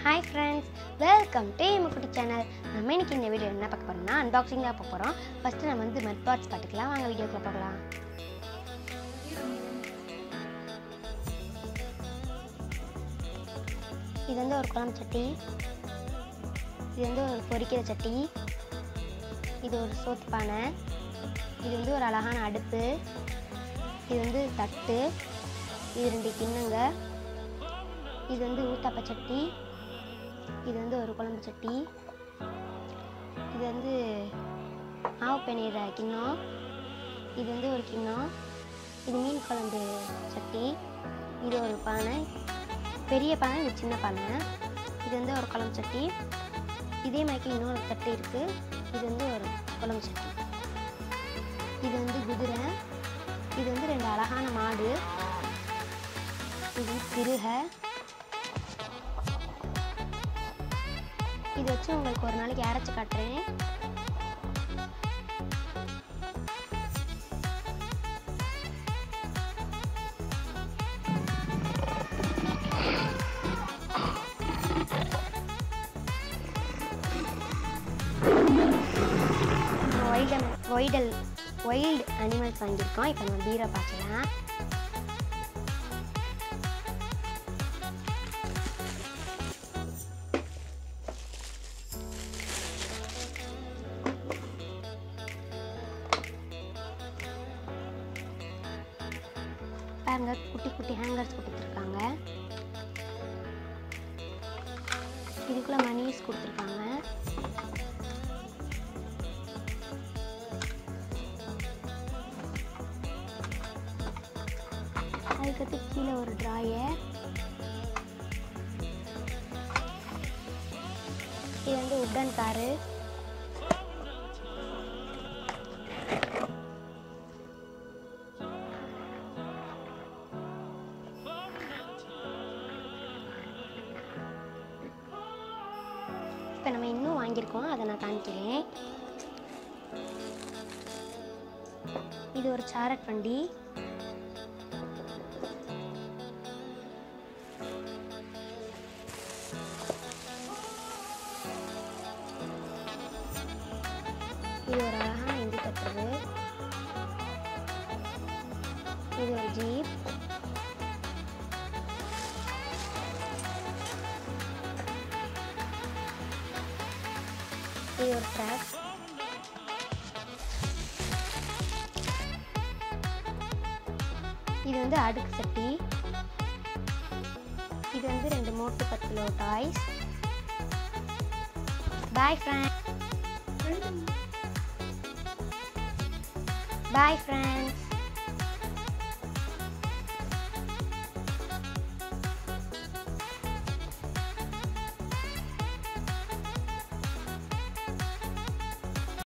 hi friends welcome to எமக்குட்டி channel நம்ம இன்னைக்கு இந்த வீடியோ என்ன பார்க்க போகிறோம்னா அன்பாக்சிங் தான் பார்க்க போகிறோம் ஃபஸ்ட்டு நம்ம வந்து மெட் பாட்ஸ் பார்த்துக்கலாம் வாங்க வீடியோக்குள்ள போகலாம் இது வந்து ஒரு குழம்பு சட்டி இது வந்து ஒரு பொரிக்கிற சட்டி இது ஒரு சோத்து பானை இது வந்து ஒரு அழகான அடுப்பு இது வந்து தட்டு இது ரெண்டு கிண்ணங்க இது வந்து ஊத்தாப்ப சட்டி இது வந்து ஒரு குழம்பு சட்டி இது வந்து மாவு பிணையிற கிண்ணம் இது வந்து ஒரு கிண்ணம் இது மீன் குழம்பு சட்டி இது ஒரு பானை பெரிய பானை இது சின்ன பானை இது வந்து ஒரு குழம்பு சட்டி இதே மாதிரி இன்னொரு சட்டி இருக்குது இது வந்து ஒரு குழம்பு சட்டி இது வந்து குதிரை இது வந்து ரெண்டு அழகான மாடு இது வந்து திருகை இது வச்சு உங்களுக்கு ஒரு நாளைக்கு அரைச்சி காட்டுறேன் ஒய்ல்டு ஒய்டல் ஒய்ல்டு அனிமல்ஸ் வாங்கியிருக்கோம் இப்போ நம்ம பீரை பார்க்கலாம் பாருங்க குட்டி குட்டி ஹேங்கர்ஸ் கொடுத்துருக்காங்க இதுக்குள்ள மணிஸ் கொடுத்துருக்காங்க அதுக்கடுத்து கீழே ஒரு ட்ராயர் இது வந்து உட்டன் காரு இப்போ நம்ம இன்னும் வாங்கியிருக்கோம் அதை நான் காமிக்கிறேன் இது ஒரு சாரட் வண்டி இது ஒரு அழகான இந்தி கட்டுறது இது ஒரு ஜீப் இது ஒரு ட்ராக் இது வந்து அடுக்கு சட்டி இது வந்து ரெண்டு மோட்டு பத்து toys bye friend bye friends